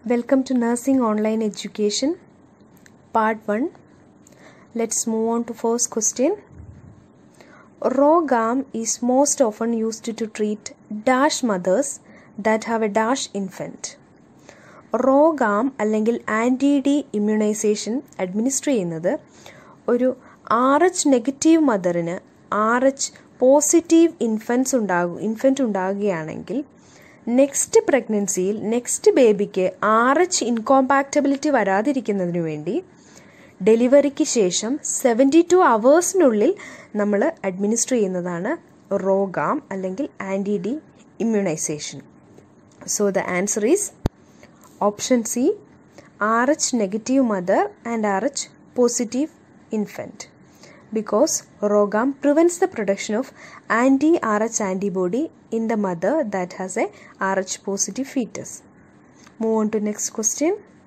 Welcome to Nursing Online Education, Part 1. Let's move on to first question. Raw gum is most often used to treat dash mothers that have a dash infant. RhoGAM അല്ലെങ്കിൽ anti D immunization administer ചെയ്യുന്നത് ഒരു R H negative മദറിന് R H positive infants ഉണ്ടാകും infant ഉണ്ടാകുകയാണെങ്കിൽ next പ്രഗ്നൻസിയിൽ next ബേബിക്ക് R H incompatibility വരാതിരിക്കുന്നതിന് വേണ്ടി ഡെലിവറിക്ക് ശേഷം സെവൻറ്റി ടു അവേഴ്സിനുള്ളിൽ നമ്മൾ അഡ്മിനിസ്റ്റർ ചെയ്യുന്നതാണ് റോഗാം അല്ലെങ്കിൽ anti D immunization so the answer is option C R H negative mother and R H positive infant because rogam prevents the production of anti-RH antibody in the mother that has a RH positive fetus. Move on to next question.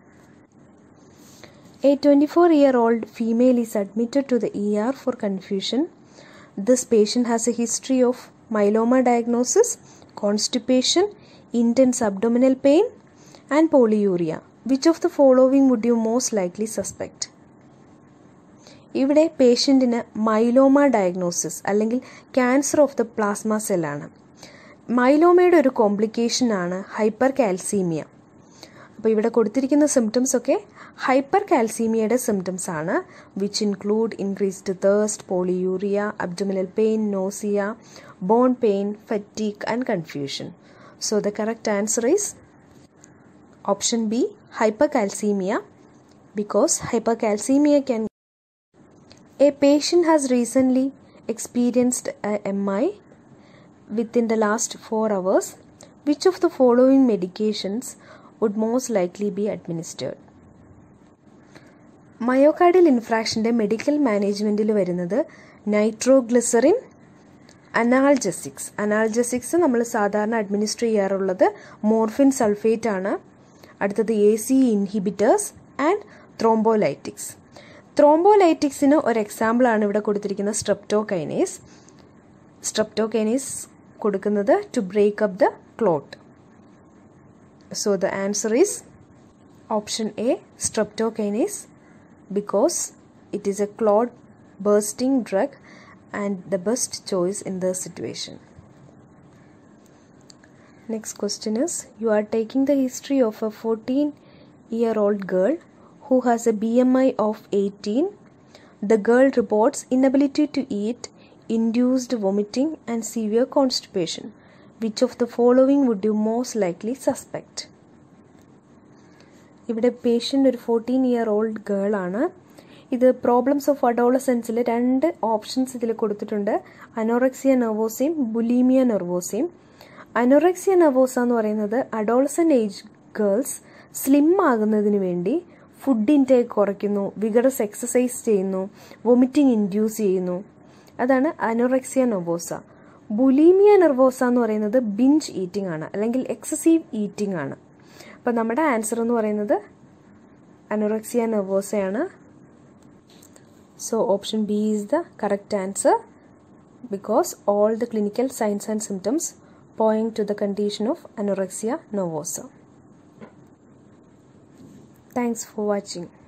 A 24 year old female is admitted to the ER for confusion. This patient has a history of myeloma diagnosis, constipation, intense abdominal pain, and polyuria. Which of the following would you most likely suspect? ഇവിടെ പേഷ്യൻറ്റിന് myeloma diagnosis അല്ലെങ്കിൽ cancer of the plasma സെല്ലാണ് മൈലോമയുടെ ഒരു കോംപ്ലിക്കേഷനാണ് hypercalcaemia അപ്പോൾ ഇവിടെ കൊടുത്തിരിക്കുന്ന സിംറ്റംസ് ഒക്കെ ഹൈപ്പർ കാൽസീമിയയുടെ സിംറ്റംസ് ആണ് which include increased thirst polyuria abdominal pain nausea bone pain fatigue and confusion so the correct answer is option B hypercalcaemia because hypercalcaemia can A patient has recently experienced a MI within the last 4 hours. Which of the following medications would most likely be administered? Myocardial ഇൻഫ്രാക്ഷൻ്റെ medical മാനേജ്മെൻറ്റിൽ വരുന്നത് nitroglycerin analgesics analgesics നമ്മൾ സാധാരണ administer ചെയ്യാറുള്ളത് morphine sulphate ആണ് അടുത്തത് A C inhibitors and thrombolytics ത്രോംബോലൈറ്റിക്സിന് ഒരു എക്സാമ്പിളാണ് ഇവിടെ കൊടുത്തിരിക്കുന്നത് സ്ട്രെപ്റ്റോകൈനേസ് സ്ട്രെപ്റ്റോകൈനേസ് കൊടുക്കുന്നത് to break up the clot so the answer is option A streptokinase because it is a clot busting drug and the best choice in the situation next question is you are taking the history of a fourteen year old girl who has a BMI of 18. The girl reports inability to eat, induced vomiting, and severe constipation. Which of the following would you most likely suspect? ഇവിടെ patient ഒരു fourteen year old girl ആണ് ഇത് problems of അഡോളസെൻസിൽ രണ്ട് options ഇതിൽ കൊടുത്തിട്ടുണ്ട് anorexia നെർവോസയും bulimia നെർവോസയും അനോറക്സിയ നെർവോസ എന്ന് പറയുന്നത് അഡോളസെൻ്റ് ഏജ് ഗേൾസ് സ്ലിം ആകുന്നതിന് വേണ്ടി ഫുഡ് ഇൻടേക്ക് കുറയ്ക്കുന്നു വിഗറസ് എക്സസൈസ് ചെയ്യുന്നു വൊമിറ്റിംഗ് ഇൻഡ്യൂസ് ചെയ്യുന്നു അതാണ് അനോറക്സിയ നെർവോസ ബുലീമിയ നെർവോസ എന്ന് പറയുന്നത് ബിഞ്ച് ഈറ്റിംഗ് ആണ് അല്ലെങ്കിൽ എക്സസീവ് ഈറ്റിംഗ് ആണ് അപ്പം നമ്മുടെ ആൻസർ എന്ന് പറയുന്നത് അനോറക്സിയ നെർവോസയാണ് so option B is the correct answer because all the clinical signs and symptoms പോയിങ് to the condition of anorexia nervosa Thanks for watching.